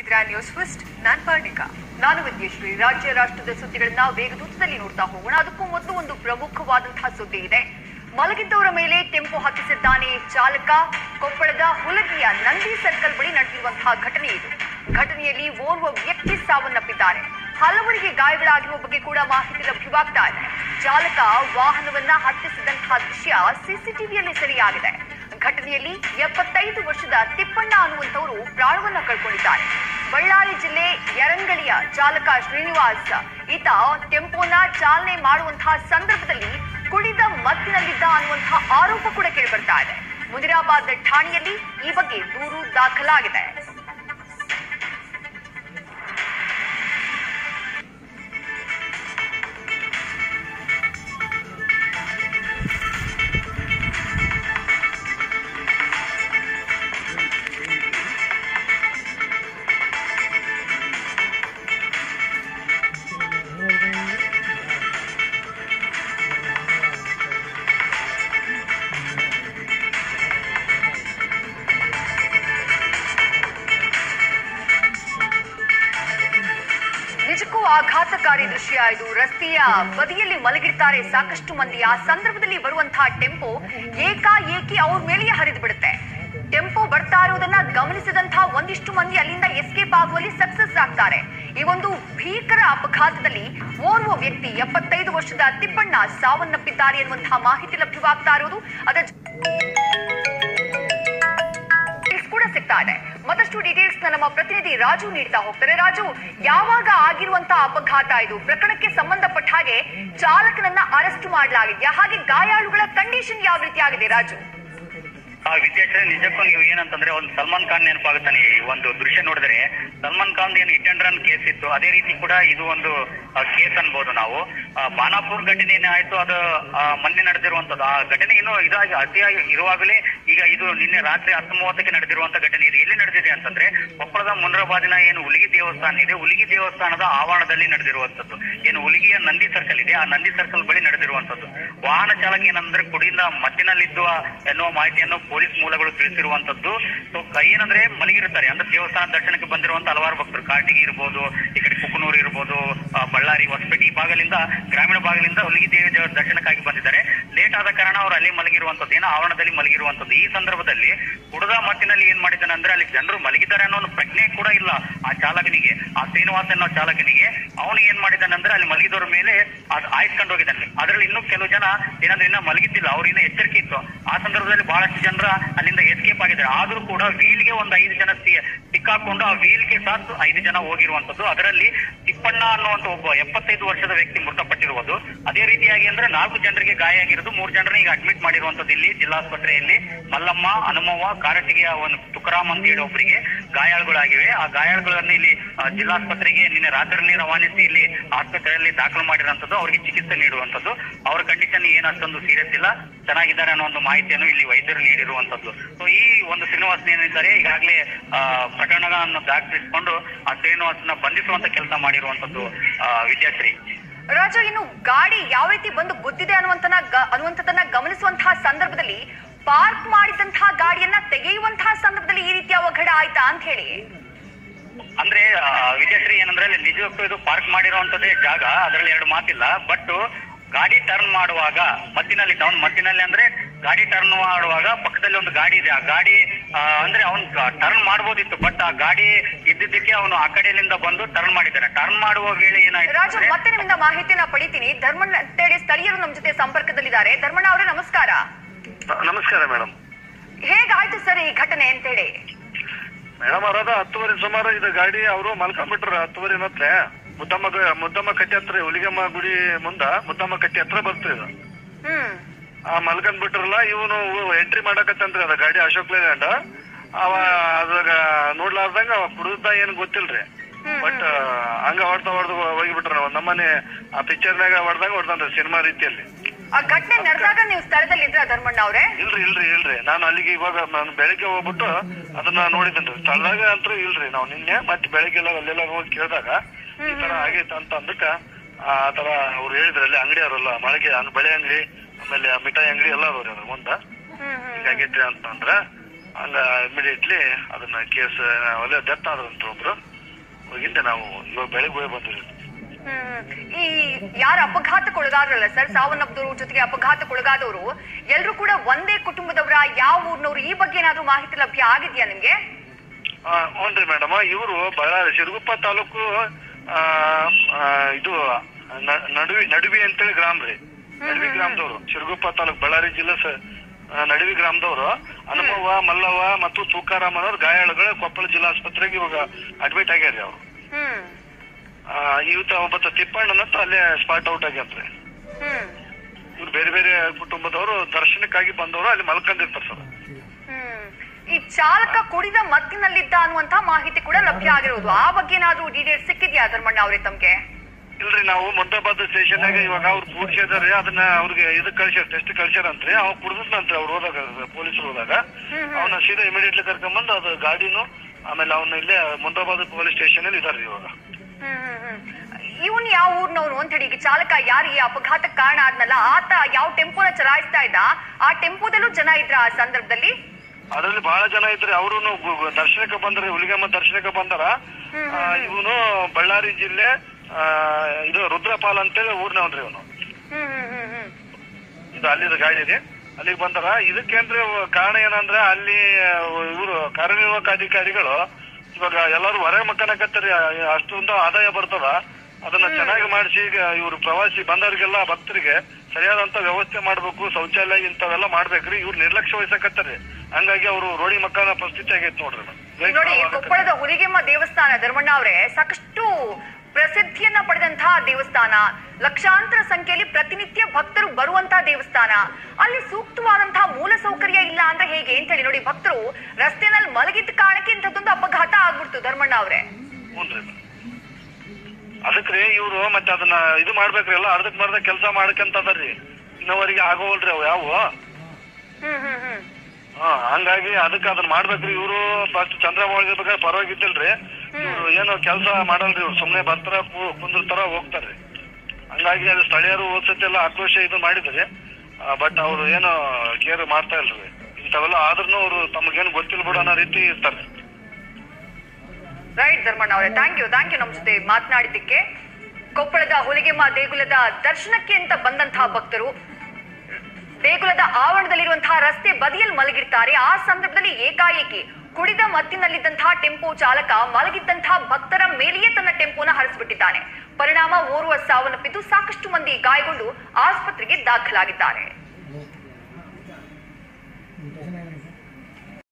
ನೋಡ್ತಿದ್ದೀರಾ news first ನಾನ್ ಪಾರ್ಣಿಕಾ ನಾನು ವಿದ್ಯಶ್ರೀ ರಾಜ್ಯ ರಾಷ್ಟ್ರದ ಸುದ್ದಿಗಳನ್ನ ವೇಗದೂತದಲ್ಲಿ ನೋಡ್ತಾ ಹೋಗೋಣ ಅದಕ್ಕೂ ಮೊದಲು ಒಂದು ಪ್ರಮುಖವಾದಂತಹ ಸುದ್ದಿ ಇದೆ ಮಲಗಿದ್ದವರ ಮೇಲೆ ಟೆಂಪೋ ಹತ್ತಿಸಿದ್ದಾನೆ ಚಾಲಕ ಕೊಪ್ಪಳದ ಹುಲಗಿಯ ನಂದಿ ಸರ್ಕಲ್ ಬಳಿ ನಡೆದಿರುವಂತಹ ಘಟನೆ ಇದು ಘಟನೆಯಲ್ಲಿ ಓರ್ವ ವ್ಯಕ್ತಿ ಸಾವನ್ನಪ್ಪಿದ್ದಾರೆ ಹಲವರಿಗೆ ಗಾಯಗಳಾಗಿರುವ ಬಗ್ಗೆ ಕೂಡ ಮಾಹಿತಿ ಲಭ್ಯವಾಗ್ತಾ ಇದೆ ಚಾಲಕ ವಾಹನವನ್ನ ಹತ್ತಿಸಿದಂತಹ ದೃಶ್ಯ ಸಿಸಿಟಿವಿಯಲ್ಲಿ ಸೆರೆಯಾಗಿದೆ ಘಟನೆಯಲ್ಲಿ ಎಪ್ಪತ್ತೈದು ವರ್ಷದ ತಿಪ್ಪಣ್ಣ ಅನ್ನುವಂಥವರು ಪ್ರಾಣವನ್ನ ಕಳ್ಕೊಂಡಿದ್ದಾರೆ ಬಳ್ಳಾರಿ ಜಿಲ್ಲೆ ಯರಂಗಳಿಯ ಚಾಲಕ ಶ್ರೀನಿವಾಸ್ ಈತ ಟೆಂಪೋನ ಚಾಲನೆ ಮಾಡುವಂತಹ ಸಂದರ್ಭದಲ್ಲಿ ಕುಡಿದ ಮತ್ತಿನಲ್ಲಿದ್ದ ಅನ್ನುವಂತಹ ಆರೋಪ ಕೂಡ ಕೇಳಿಬರ್ತಾ ಇದೆ ಮುನಿರಾಬಾದ್ ಠಾಣೆಯಲ್ಲಿ ಈ ಬಗ್ಗೆ ದೂರು ದಾಖಲಾಗಿದೆ ನಿಜಕ್ಕೂ ಆಘಾತಕಾರಿ ದೃಶ್ಯ ಇದು ರಸ್ತೆಯ ಬದಿಯಲ್ಲಿ ಮಲಗಿರ್ತಾರೆ ಸಾಕಷ್ಟು ಮಂದಿ ಆ ಸಂದರ್ಭದಲ್ಲಿ ಬರುವಂತಹ ಟೆಂಪೋ ಏಕಾಏಕಿ ಅವ್ರ ಮೇಲೆಯೇ ಹರಿದು ಬಿಡುತ್ತೆ ಟೆಂಪೋ ಬರ್ತಾ ಇರೋದನ್ನ ಗಮನಿಸಿದಂತಹ ಒಂದಿಷ್ಟು ಮಂದಿ ಅಲ್ಲಿಂದ ಎಸ್ಕೇಪ್ ಆಗುವಲ್ಲಿ ಸಕ್ಸಸ್ ಆಗ್ತಾರೆ ಈ ಒಂದು ಭೀಕರ ಅಪಘಾತದಲ್ಲಿ ಓರ್ವ ವ್ಯಕ್ತಿ ಎಪ್ಪತ್ತೈದು ವರ್ಷದ ತಿಪ್ಪಣ್ಣ ಸಾವನ್ನಪ್ಪಿದ್ದಾರೆ ಎನ್ನುವಂತಹ ಮಾಹಿತಿ ಲಭ್ಯವಾಗ್ತಾ ಇರೋದು ಅದರ ಜೊ- ಡೀಟೇಲ್ಸ್ ಕೂಡ ಸಿಗ್ತಾ ಇದೆ ಮತ್ತಷ್ಟು ಡೀಟೇಲ್ಸ್ ನಮ್ಮ ಪ್ರತಿನಿಧಿ ರಾಜು ನೀಡ್ತಾ ಹೋಗ್ತಾರೆ ರಾಜು ಯಾವಾಗ ಆಗಿರುವಂತಹ ಅಪಘಾತ ಇದು ಪ್ರಕರಣಕ್ಕೆ ಸಂಬಂಧಪಟ್ಟ ಹಾಗೆ ಚಾಲಕನನ್ನ ಅರೆಸ್ಟ್ ಮಾಡಲಾಗಿದ್ಯಾ ಹಾಗೆ ಗಾಯಾಳುಗಳ ಕಂಡೀಷನ್ ಯಾವ ರೀತಿ ಆಗಿದೆ ರಾಜು ಆ ವಿದ್ಯಾರ್ಥಿ ನಿಜಕ್ಕೂ ನೀವು ಏನಂತಂದ್ರೆ ಒಂದು ಸಲ್ಮಾನ್ ಖಾನ್ ನೆನಪಾಗುತ್ತಾನೆ ಈ ಒಂದು ದೃಶ್ಯ ನೋಡಿದ್ರೆ ಸಲ್ಮಾನ್ ಖಾನ್ ಏನು ಹಿಟ್ ಅಂಡ್ ರನ್ ಕೇಸ್ ಇತ್ತು ಅದೇ ರೀತಿ ಕೂಡ ಇದು ಒಂದು ಕೇಸ್ ಅನ್ಬೋದು ನಾವು ಆ, ಬಾನಾಪುರ್ ಘಟನೆ ಏನೇ ಆಯ್ತು ಅದು ಆ, ಮೊನ್ನೆ ನಡೆದಿರುವಂತದ್ದು ಆ ಘಟನೆ ಇನ್ನು ಇದಾಗಿ ಅತಿಯಾಗಿ ಇರುವಾಗಲೇ ಈಗ ಇದು ನಿನ್ನೆ ರಾತ್ರಿ ಹತ್ತು ಮೂವತ್ತಕ್ಕೆ ನಡೆದಿರುವಂತ ಘಟನೆ ಇದು ಎಲ್ಲಿ ನಡೆದಿದೆ ಅಂತಂದ್ರೆ ಕೊಪ್ಪಳದ ಮುನ್ರಾಬಾದಿನ ಏನು ಹುಲಿಗಿ ದೇವಸ್ಥಾನ ಇದೆ ಹುಲಿಗಿ ದೇವಸ್ಥಾನದ ಆವರಣದಲ್ಲಿ ನಡೆದಿರುವಂತದ್ದು ಏನು ಹುಲಿಗಿಯ ನಂದಿ ಸರ್ಕಲ್ ಇದೆ ಆ ನಂದಿ ಸರ್ಕಲ್ ಬಳಿ ನಡೆದಿರುವಂತದ್ದು ವಾಹನ ಚಾಲಕ ಏನಂದ್ರೆ ಕುಡಿಯಿಂದ ಮತ್ತಿನಲ್ಲಿದ್ದು ಎನ್ನುವ ಮಾಹಿತಿಯನ್ನು ಪೊಲೀಸ್ ಮೂಲಗಳು ತಿಳಿಸಿರುವಂತದ್ದು ಸೊ ಏನಂದ್ರೆ ಮಲಗಿರುತ್ತಾರೆ ಅಂದ್ರೆ ದೇವಸ್ಥಾನ ದರ್ಶನಕ್ಕೆ ಬಂದಿರುವಂತ ಹಲವಾರು ಭಕ್ತರು ಕಾಟಿಗೆ ಇರ್ಬೋದು ಈ ಕಡೆ ಕುಕನೂರು ಇರ್ಬೋದು ಆ, ಬಳ್ಳಾರಿ ಹೊಸಪೇಟೆ ಈ ಭಾಗದಿಂದ ಗ್ರಾಮೀಣ ಭಾಗದಿಂದ ಹುಲಿಗಿ ದೇವಿ ದೇವರ ದರ್ಶನಕ್ಕಾಗಿ ಬಂದಿದ್ದಾರೆ ಲೇಟ್ ಆದ ಕಾರಣ ಅವರು ಅಲ್ಲಿ ಮಲಗಿರುವಂತದ್ದು ಏನೋ ಆವರಣದಲ್ಲಿ ಮಲಗಿರುವಂತದ್ದು ಈ ಸಂದರ್ಭದಲ್ಲಿ ಕುಡದ ಮತ್ತಿನಲ್ಲಿ ಏನ್ ಮಾಡಿದ್ದಾನೆ ಅಂದ್ರೆ ಅಲ್ಲಿ ಜನರು ಮಲಗಿದ್ದಾರೆ ಅನ್ನೋ ಒಂದು ಪ್ರಜ್ಞೆ ಕೂಡ ಇಲ್ಲ ಆ ಚಾಲಕನಿಗೆ ಆ ಶ್ರೀನಿವಾಸ್ ಅನ್ನೋ ಚಾಲಕನಿಗೆ ಅವನು ಏನ್ ಮಾಡಿದ್ದಾನೆ ಅಂದ್ರೆ ಅಲ್ಲಿ ಮಲಗಿದವರ ಮೇಲೆ ಅದು ಆಯ್ಸ್ಕೊಂಡು ಹೋಗಿದ್ದಾನೆ ಅದ್ರಲ್ಲಿ ಇನ್ನೂ ಕೆಲವು ಜನ ಏನಂದ್ರೆ ಇನ್ನ ಮಲಗಿದ್ದಿಲ್ಲ ಅವ್ರಿಂದ ಎಚ್ಚರಿಕೆ ಇತ್ತು ಆ ಸಂದರ್ಭದಲ್ಲಿ ಬಹಳಷ್ಟು ಜನರ ಅಲ್ಲಿಂದ ಎಸ್ಕೇಪ್ ಆಗಿದ್ದಾರೆ ಆದ್ರೂ ಕೂಡ ವೀಲ್ಗೆ ಒಂದು ಐದು ಜನ ಸಿ- ಸಿಕ್ಕಾಕೊಂಡು ಆ ವೀಲ್ಗೆ ಸಾಥ್ ಐದು ಜನ ಹೋಗಿರುವಂತದ್ದು ಅದರಲ್ಲಿ ತಿಪ್ಪಣ್ಣ ಅನ್ನುವಂತ ಒಬ್ಬ ಎಪ್ಪತ್ತೈದು ವರ್ಷದ ವ್ಯಕ್ತಿ ಮೃತಪಟ್ಟಿರುವುದು ಅದೇ ರೀತಿಯಾಗಿ ಅಂದ್ರೆ ನಾಲ್ಕು ಜನರಿಗೆ ಗಾಯ ಆಗಿರೋದು ಮೂರು ಜನರನ್ನ ಈಗ ಅಡ್ಮಿಟ್ ಮಾಡಿರುವಂತದ್ದು ಇಲ್ಲಿ ಜಿಲ್ಲಾಸ್ಪತ್ರೆಯಲ್ಲಿ ಮಲ್ಲಮ್ಮ ಹನುಮವ್ವ ಕಾರಟಗಿಯ ಒಂದು ತುಕರಾಮ್ ಅಂತ ಹೇಳಿ ಒಬ್ಬರಿಗೆ ಗಾಯಾಳುಗಳಾಗಿವೆ ಆ ಗಾಯಾಳುಗಳನ್ನ ಇಲ್ಲಿ ಆ, ಜಿಲ್ಲಾಸ್ಪತ್ರೆಗೆ ನಿನ್ನೆ ರಾತ್ರಿ ರವಾನಿಸಿ ಇಲ್ಲಿ ಆಸ್ಪತ್ರೆಯಲ್ಲಿ ದಾಖಲು ಮಾಡಿರುವಂತದ್ದು ಅವರಿಗೆ ಚಿಕಿತ್ಸೆ ನೀಡುವಂತದ್ದು ಅವರ ಕಂಡೀಷನ್ ಏನ್ ಅಷ್ಟೊಂದು ಸೀರಿಯಸ್ ಇಲ್ಲ ಚೆನ್ನಾಗಿದ್ದಾರೆ ಅನ್ನೋ ಒಂದು ಮಾಹಿತಿಯನ್ನು ಇಲ್ಲಿ ವೈದ್ಯರು ನೀಡಿರುವಂತದ್ದು ಸೊ ಈ ಒಂದು ಶ್ರೀನಿವಾಸನ್ ಏನಿದ್ದಾರೆ ಈಗಾಗಲೇ ಆ, ಪ್ರಕರಣಗಳನ್ನು ದಾಖಲಿಸಿಕೊಂಡು ಆ ಶ್ರೀನಿವಾಸನ ಬಂಧಿಸುವಂತ ಕೆಲಸ ಮಾಡಿರುವಂತದ್ದು ಆ, ವಿದ್ಯಾಶ್ರೀ ರಾಜು ಇನ್ನು ಗಾಡಿ ಯಾವ ರೀತಿ ಬಂದು ಗುದ್ದಿದೆ ಅನ್ನುವಂತನ ಗ- ಅನ್ನುವಂಥದ್ದನ್ನ ಗಮನಿಸುವಂತಹ ಸಂದರ್ಭದಲ್ಲಿ ಪಾರ್ಕ್ ಮಾಡಿದಂತಹ ಗಾಡಿಯನ್ನ ತೆಗೆಯುವಂತಹ ಸಂದರ್ಭದಲ್ಲಿ ಈ ರೀತಿಯ ಅವಘಡ ಆಯ್ತಾ ಅಂತ ಹೇಳಿ ಅಂದ್ರೆ ಆ, ವಿದ್ಯಾಶ್ರೀ ಏನಂದ್ರೆ ಅಲ್ಲಿ ನಿಜಕ್ಕೂ ಇದು ಪಾರ್ಕ್ ಮಾಡಿರುವಂತದ್ದೇ ಜಾಗ ಅದರಲ್ಲಿ ಎರಡು ಮಾತಿಲ್ಲ ಬಟ್ ಗಾಡಿ ಟರ್ನ್ ಮಾಡುವಾಗ ಮತ್ತಿನಲ್ಲಿ ಡೌನ್ ಮತ್ತಿನಲ್ಲಿ ಅಂದ್ರೆ ಗಾಡಿ ಟರ್ನ್ ಮಾಡುವಾಗ ಪಕ್ಕದಲ್ಲಿ ಒಂದು ಗಾಡಿ ಇದೆ ಆ ಗಾಡಿ ಆ, ಅಂದ್ರೆ ಅವನು ಟರ್ನ್ ಮಾಡ್ಬೋದಿತ್ತು ಬಟ್ ಆ ಗಾಡಿ ಇದ್ದಿದ್ದಕ್ಕೆ ಅವನು ಆ ಕಡೆಯಿಂದ ಬಂದು ಟರ್ನ್ ಮಾಡಿದ್ದಾನೆ ಟರ್ನ್ ಮಾಡುವ ವೇಳೆ ಏನಾಯ್ತು ರಾಜು ಅಂದ್ರೆ- ಮತ್ತೆ ನಿಮ್ಮಿಂದ ಮಾಹಿತಿನ ಪಡಿತೀನಿ ಧರ್ಮಣ್ಣ ಅಂತೇಳಿ ಸ್ಥಳೀಯರು ನಮ್ಮ ಜೊತೆ ಸಂಪರ್ಕದಲ್ಲಿದ್ದಾರೆ ಧರ್ಮಣ್ಣ ಅವರೇ ನಮಸ್ಕಾರ ನಮಸ್ಕಾರ ಮೇಡಮ್ ಹೇಗಾಯ್ತು ಸರ್ ಈ ಘಟನೆ ಅಂತೇಳಿ ಮೇಡಮ್ ಅರದ ಹತ್ತುವರೆ ಸುಮಾರು ಇದು ಗಾಡಿ ಅವರು ಮಲ್ಕೊಂಡ್ಬಿಟ್ರ ಹತ್ತುವರೆ ಮತ್ತೆ ಮುದ್ದಮ್ಮ ಗ- ಮುದ್ದಮ್ಮ ಕಟ್ಟಿ ಹತ್ರ ಹುಲಿಗಮ್ಮ ಗುಡಿ ಮುಂದ ಮುದ್ದಮ್ಮ ಕಟ್ಟಿ ಹತ್ರ ಬರ್ತು ಇದು ಹ್ಮ್ ಆ ಮಲ್ಕೊಂಡ್ ಬಿಟ್ರಲ್ಲ ಇವನು ಎಂಟ್ರಿ ಮಾಡಕತ್ತಂತ್ರಿ ಅದ ಗಾಡಿ ಅಶೋಕ್ ಲೇಲ್ಯಾಂಡ್ ಅವ ಅದ್ರಾಗ ನೋಡ್ಲಾರ್ದಂಗ ಅವ ಕುಡಿದ ಏನ್ ಗೊತ್ತಿಲ್ರಿ ಬಟ್ ಹಂಗ ಹೊಡ್ದ ಹೊಡ್ದು ಹೋಗಿಬಿಟ್ರ ಒಂದ್ ನಮ್ಮನೆ ಆ ಪಿಕ್ಚರ್ನಾಗ ಹೊಡ್ದಂಗ ಹೊಡ್ದಂತ ಸಿನಿಮಾ ರೀತಿಯಲ್ಲಿ ಆ ಘಟನೆ ನಡೆದಾಗ ನೀವು ಸ್ಥಳದಲ್ಲಿ ಇದ್ರ ಧರ್ಮಣ್ಣ ಅವರೇ ಇಲ್ರಿ ಇಲ್ರಿ ಇಲ್ರಿ ನಾನು ಅಲ್ಲಿಗೆ ಇವಾಗ ನಾನು ಬೆಳಗ್ಗೆ ಹೋಗ್ಬಿಟ್ಟು ಅದನ್ನ ನೋಡಿದ್ದೇನ್ರಿ ಸ್ಥಳದಾಗ ಅಂತೂ ಇಲ್ರಿ ನಾವು ನಿನ್ನೆ ಮತ್ತೆ ಬೆಳಗ್ಗೆ ಎಲ್ಲ ಅಲ್ಲೆಲ್ಲ ಹೋಗಿ ಕೇಳಿದಾಗ ಈ ತರ ಆಗೈತೆ ಅಂತ ಅಂದಕ್ಕ ಆ ತರ ಅವ್ರು ಹೇಳಿದ್ರು ಅಲ್ಲಿ ಅಂಗಡಿ ಅವರಲ್ಲ ಮಳಿಗೆ ಅಂಗ್- ಬಳೆ ಅಂಗಡಿ ಆಮೇಲೆ ಆ ಮಿಠಾಯಿ ಅಂಗಡಿ ಎಲ್ಲ ಅದಾವ್ರಿ ಅದ್ರ ಮುಂದ ಹ್ಮ್ ಹ್ಮ್ ಹಿಂಗಾಗೈತ್ರಿ ಅಂತಂದ್ರ ಹಂಗ ಇಮಿಡಿಯೇಟ್ಲಿ ಅದನ್ನ ಕೇಸ್ ಒಳ್ಳೆ ಡೆತ್ ಆದ್ರಂತ ಒಬ್ರು ಹೋಗಿದ್ದೆ ನಾವು ಇವಾಗ ಬೆಳಗ್ಗೆ ಹೋಗಿ ಬಂದಿರಿ ಹ್ಮ್. ಈ ಯಾರ ಅಪಘಾತಕ್ಕೊಳಗಾದ್ರಲ್ಲ ಸರ್ ಸಾವನ್ನಪ್ಪಿದವರು ಜೊತೆಗೆ ಅಪಘಾತಕ್ಕೊಳಗಾದವರು ಎಲ್ಲರೂ ಕೂಡ ಒಂದೇ ಕುಟುಂಬದವರ ಯಾವ ಊರ್ನವ್ರು ಈ ಬಗ್ಗೆ ಏನಾದ್ರೂ ಮಾಹಿತಿ ಲಭ್ಯ ಆಗಿದ್ಯಾ ನಿಮ್ಗೆ ಆ, ಹ್ಞೂನ್ರಿ ಮೇಡಮ್ ಇವರು ಬಳ್ಳಾರಿ ಸಿರುಗುಪ್ಪ ತಾಲೂಕು ಆ, ಆ, ಇದು ನ- ನಡುವಿ ನಡುವಿ ಅಂತೇಳಿ ಗ್ರಾಮ ರೀ ನಡುವಿ ಗ್ರಾಮದವರು ಸಿರುಗುಪ್ಪ ತಾಲೂಕು ಬಳ್ಳಾರಿ ಜಿಲ್ಲೆ ಸ- ಆ, ನಡುವಿ ಗ್ರಾಮದವರು ಹನುಮವ್ವ ಮಲ್ಲವ್ವ ಮತ್ತು ತೂಕಾರಾಮ್ ಅನ್ನೋರು ಗಾಯಾಳುಗಳು ಕೊಪ್ಪಳ ಜಿಲ್ಲಾ ಆಸ್ಪತ್ರೆಗೆ ಇವಾಗ ಅಡ್ಮಿಟ್ ಆಗ್ಯಾರಿ ಅವರು ಹ್ಮ್ ಇವತ್ತ ಒಬ್ಬತ್ತ ತಿಪ್ಪಣ್ಣ ಅಂತ ಅಲ್ಲೇ ಸ್ಪಾಟ್ ಔಟ್ ಆಗ್ಯಾನ್ರಿ ಹ್ಮ್ ಇವ್ರು ಬೇರೆ ಬೇರೆ ಕುಟುಂಬದವರು ದರ್ಶನಕ್ಕಾಗಿ ಬಂದವರು ಅಲ್ಲಿ ಮಲ್ಕೊಂಡಿರ್ತಾರೆ ಸರ್ ಹ್ಮ್ ಈ ಚಾಲಕ ಕುಡಿದ ಮತ್ತಿನಲ್ಲಿದ್ದ ಅನ್ನುವಂತ ಮಾಹಿತಿ ಕೂಡ ಲಭ್ಯ ಆಗಿರೋದು ಆ ಬಗ್ಗೆ ಏನಾದ್ರೂ ಡೀಟೇಲ್ಸ್ ಸಿಕ್ಕಿದ್ಯಾ ಧರ್ಮಣ್ಣ ಅವರೇ ತಮ್ಗೆ ಇಲ್ರಿ ನಾವು ಮುದ್ದಾಬಾದ್ ಸ್ಟೇಷನ್ ಆಗ ಇವಾಗ ಅವ್ರು ಕೂಡ್ಸಿದಾರೆ ಅದನ್ನ ಅವ್ರಿಗೆ ಇದಕ್ ಕಳ್ಸ್ಯಾರ ಟೆಸ್ಟ್ ಕಳ್ಸ್ಯಾರಂತ್ರಿ ಅವ್ ಕುಡ್ದಂತ್ರಿ ಅವ್ರು ಹೋದಾಗ ಪೊಲೀಸರು ಹೋದಾಗ ಅವನ ಸೀದಾ ಇಮಿಡಿಯೇಟ್ಲಿ ಕರ್ಕೊಂಬಂದು ಅದು ಗಾಡಿನು ಆಮೇಲೆ ಅವನ್ನ ಇಲ್ಲೇ ಮುದ್ದಾಬಾದ್ ಪೊಲೀಸ್ ಸ್ಟೇಷನ್ ಅಲ್ಲಿ ಇದಾರೆ ಇವಾಗ ಹ್ಮ್ ಹ್ಮ್ ಹ್ಮ್ ಇವನ್ ಯಾವ ಊರ್ನವನು ಅಂತ ಹೇಳಿ ಈಗ ಚಾಲಕ ಯಾರು ಈ ಅಪಘಾತಕ್ಕೆ ಕಾರಣ ಆದ್ನಲ್ಲ ಆತ ಯಾವ ಟೆಂಪೋನ ಚಲಾಯಿಸ್ತಾ ಇದ್ದ ಆ ಟೆಂಪೋದಲ್ಲೂ ಜನ ಇದ್ರ ಆ ಸಂದರ್ಭದಲ್ಲಿ ಅದ್ರಲ್ಲಿ ಬಹಳ ಜನ ಇದ್ರಿ ಅವರು ದರ್ಶನಕ್ಕೆ ಬಂದ್ರಿ ಹುಲಿಗೆಮ್ಮ ದರ್ಶನಕ್ಕೆ ಬಂದಾರ ಇವನು ಬಳ್ಳಾರಿ ಜಿಲ್ಲೆ ಆ, ಇದು ರುದ್ರಪಾಲ್ ಅಂತೇಳಿ ಊರ್ನವನ್ರಿ ಇವನು ಹ್ಮ್ ಹ್ಮ್ ಹ್ಮ್ ಹ್ಮ್ ಇದು ಅಲ್ಲಿದ ಗಾಡಿ ಇದೆ ಅಲ್ಲಿಗೆ ಬಂದಾರ ಇದಕ್ಕೇಂದ್ರೆ ಕಾರಣ ಏನಂದ್ರೆ ಅಲ್ಲಿ ಇವರು ಕಾರ್ಯನಿರ್ವಾಹಕ ಅಧಿಕಾರಿಗಳು ಇವಾಗ ಎಲ್ಲರೂ ಹೊರಗೆ ಮಕ್ಕನಕತ್ತರಿ ಅಷ್ಟೊಂದು ಆದಾಯ ಬರ್ತದ ಅದನ್ನ ಚೆನ್ನಾಗಿ ಮಾಡಿಸಿ ಈಗ ಇವರು ಪ್ರವಾಸಿ ಬಂದವರಿಗೆಲ್ಲ ಭಕ್ತರಿಗೆ ಸರಿಯಾದಂತ ವ್ಯವಸ್ಥೆ ಮಾಡ್ಬೇಕು ಶೌಚಾಲಯ ಇಂಥವೆಲ್ಲ ಮಾಡ್ಬೇಕ್ರಿ ಇವ್ರು ನಿರ್ಲಕ್ಷ್ಯ ವಹಿಸಕತ್ತಾರಿ ಹಂಗಾಗಿ ಅವರು ರೋಡಿ ಮಕ್ಕಳ ಪರಿಸ್ಥಿತಿ ಆಗೈತೆ ನೋಡ್ರಿ ಈಗ ನೋಡಿ ಕೊಪ್ಪಳದ ಹುಲಿಗೆಮ್ಮ ದೇವಸ್ಥಾನ ಧರ್ಮಣ್ಣ ಅವರೇ ಸಾಕಷ್ಟು ಪ್ರಸಿದ್ಧಿಯನ್ನ ಪಡೆದಂತಹ ದೇವಸ್ಥಾನ ಲಕ್ಷಾಂತರ ಸಂಖ್ಯೆಯಲ್ಲಿ ಪ್ರತಿನಿತ್ಯ ಭಕ್ತರು ಬರುವಂತಹ ದೇವಸ್ಥಾನ ಅಲ್ಲಿ ಸೂಕ್ತವಾದಂತಹ ಮೂಲ ಸೌಕರ್ಯ ಇಲ್ಲ ಅಂದ್ರೆ ಹೇಗೆ ಅಂತ ಹೇಳಿ ನೋಡಿ ಭಕ್ತರು ರಸ್ತೆನಲ್ಲಿ ಮಲಗಿದ್ದ ಕಾರಣಕ್ಕೆ ಇಂಥದ್ದೊಂದು ಅಪಘಾತ ಆಗ್ಬಿಡ್ತು ಧರ್ಮಣ್ಣ ಅವರೇ ಹ್ಞೂನ್ರಿ ಅದಕ್ರಿ ಇವ್ರು ಮತ್ತೆ ಅದನ್ನ ಇದು ಮಾಡ್ಬೇಕ್ರಿ ಎಲ್ಲ ಅರ್ಧಕ್ ಮರ್ಧ ಕೆಲಸ ಮಾಡ್ಕಂತದಾರ್ರಿ ಇನ್ನವರಿಗೆ ಆಗೋವಲ್ರಿ ಅವು ಯಾವ ಹ್ಮ್ ಹ್ಮ್ ಹ್ಮ್ ಹಾ ಹಂಗಾಗಿ ಅದಕ್ಕೆ ಅದನ್ನ ಮಾಡ್ಬೇಕ್ರಿ ಇವರು ಫಸ್ಟ್ ಚಂದ್ರಮೌಳಿ ಬೇಕಾದ್ರೆ ಪರವಾಗಿದ್ದಿಲ್ರಿ ಇವ್ರು ಏನು ಕೆಲಸ ಮಾಡಲ್ರಿ ಇವ್ರು ಸುಮ್ನೆ ಬರ್ತಾರ ಕು- ಕುಂದಿರ್ತಾರ ಹೋಗ್ತಾರ್ರಿ ಹಂಗಾಗಿ ಅದು ಸ್ಥಳೀಯರು ಓದ್ಸತಿ ಎಲ್ಲ ಆಕ್ರೋಶ ಇದು ಮಾಡಿದ್ರಿ ಬಟ್ ಅವ್ರು ಏನು ಕೇರ್ ಮಾಡ್ತಾ ಇಲ್ರಿ ಇಂಥವೆಲ್ಲ ಆದ್ರೂ ಅವ್ರು ತಮಗೇನು ಗೊತ್ತಿಲ್ಲ ಬಿಡು ಅನ್ನೋ ರೀತಿ ಇರ್ತಾರೆ ರೈಟ್ ಧರ್ಮಣ್ಣ ಅವರೇ ಥ್ಯಾಂಕ್ ಯು ಥ್ಯಾಂಕ್ ಯು ನಮ್ಮ ಜೊತೆ ಮಾತನಾಡಿದ್ದಕ್ಕೆ ಕೊಪ್ಪಳದ ಹುಲಿಗೆಮ್ಮ ದೇಗುಲದ ದರ್ಶನಕ್ಕೆ ಅಂತ ಬಂದಂತಹ ಭಕ್ತರು ದೇಗುಲದ ಆವರಣದಲ್ಲಿರುವಂತಹ ರಸ್ತೆ ಬದಿಯಲ್ಲಿ ಮಲಗಿರ್ತಾರೆ ಆ ಸಂದರ್ಭದಲ್ಲಿ ಏಕಾಏಕಿ ಕುಡಿದ ಮತ್ತಿನಲ್ಲಿದ್ದಂತಹ ಟೆಂಪೋ ಚಾಲಕ ಮಲಗಿದ್ದಂತಹ ಭಕ್ತರ ಮೇಲೆಯೇ ತನ್ನ ಟೆಂಪೋನ ಹರಿಸಿಬಿಟ್ಟಿದ್ದಾನೆ ಪರಿಣಾಮ ಓರ್ವ ಸಾವನ್ನಪ್ಪಿದ್ದು ಸಾಕಷ್ಟು ಮಂದಿ ಗಾಯಗೊಂಡು ಆಸ್ಪತ್ರೆಗೆ ದಾಖಲಾಗಿದ್ದಾರೆ